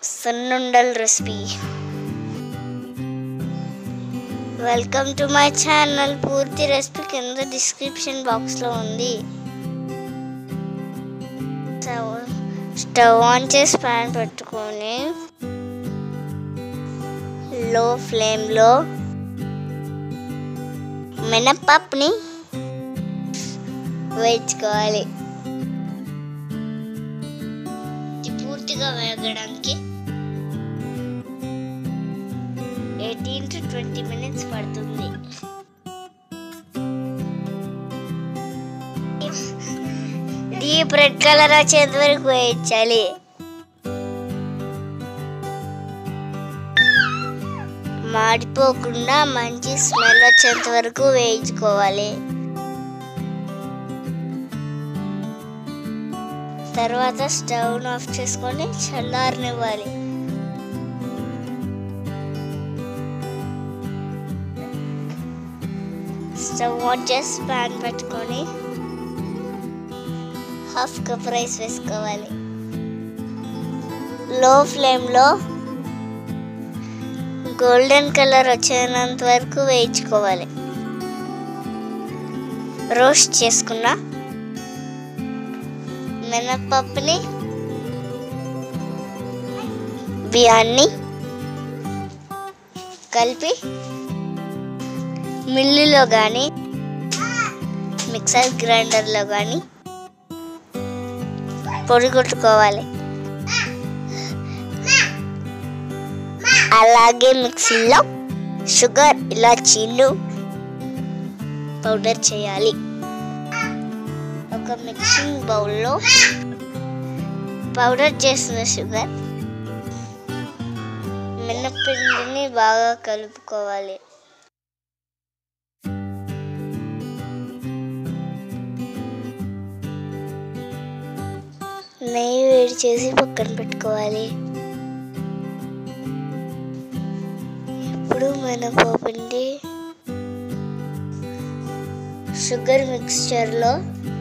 సున్నుండల్ recipe welcome to my channel పూర్తి recipe కింద description బాక్స్లో ఉంది స్టవ్ స్టవ్ ఆన్ చేసి ప్యాన్ పెట్టుకొని లో ఫ్లేమ్లో మినప్పప్పుని వేయించుకోవాలి ఇది పూర్తిగా వేగడానికి ఎయిటీన్ టు ట్వంటీ మినిట్స్ పడుతుంది డీప్ రెడ్ కలర్ వచ్చేంత వరకు వేయించాలి మాడిపోకుండా మంచి స్మెల్ వచ్చేంత వరకు వేయించుకోవాలి తర్వాత స్టవ్ ఆఫ్ చేసుకొని చల్లారనివ్వాలి స్టవ్ ఆన్ చేసి ప్యాన్ పెట్టుకొని హాఫ్ కప్ రైస్ వేసుకోవాలి లో ఫ్లేమ్లో గోల్డెన్ కలర్ వచ్చేంత వరకు వేయించుకోవాలి రోస్ట్ చేసుకున్న మినప్పప్పుని బియ్యాన్ని కలిపి మిల్లులో కానీ మిక్సర్ గ్రైండర్లో కానీ పొడి కొట్టుకోవాలి అలాగే మిక్సీలో షుగర్ ఇలాచీలు పౌడర్ చేయాలి ఒక మిక్సింగ్ బౌల్లో పౌడర్ చేసిన షుగర్ మినపిండిని బాగా కలుపుకోవాలి నెయ్యి వేడి చేసి పక్కన పెట్టుకోవాలి ఇప్పుడు మినపపిండి షుగర్ మిక్స్చర్లో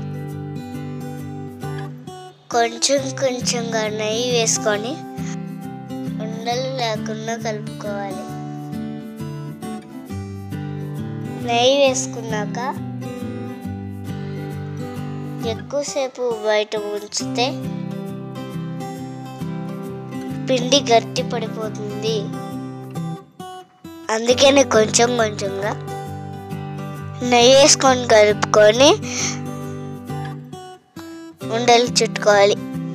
కొంచెం కొంచెంగా నెయ్యి వేసుకొని ఉండలు లేకుండా కలుపుకోవాలి నెయ్యి వేసుకున్నాక ఎక్కువసేపు బయట ఉంచితే పిండి గట్టి పడిపోతుంది అందుకని కొంచెం కొంచెంగా నెయ్యి వేసుకొని కలుపుకొని ఉండలు చుట్టుకోవాలి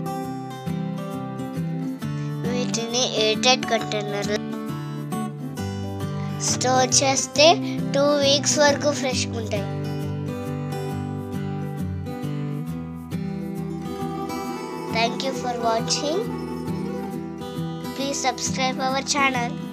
వీటిని ఎయిటెడ్ కంటైనర్ స్టోర్ చేస్తే టూ వీక్స్ వరకు ఫ్రెష్గా ఉంటాయి thank you for watching please subscribe our channel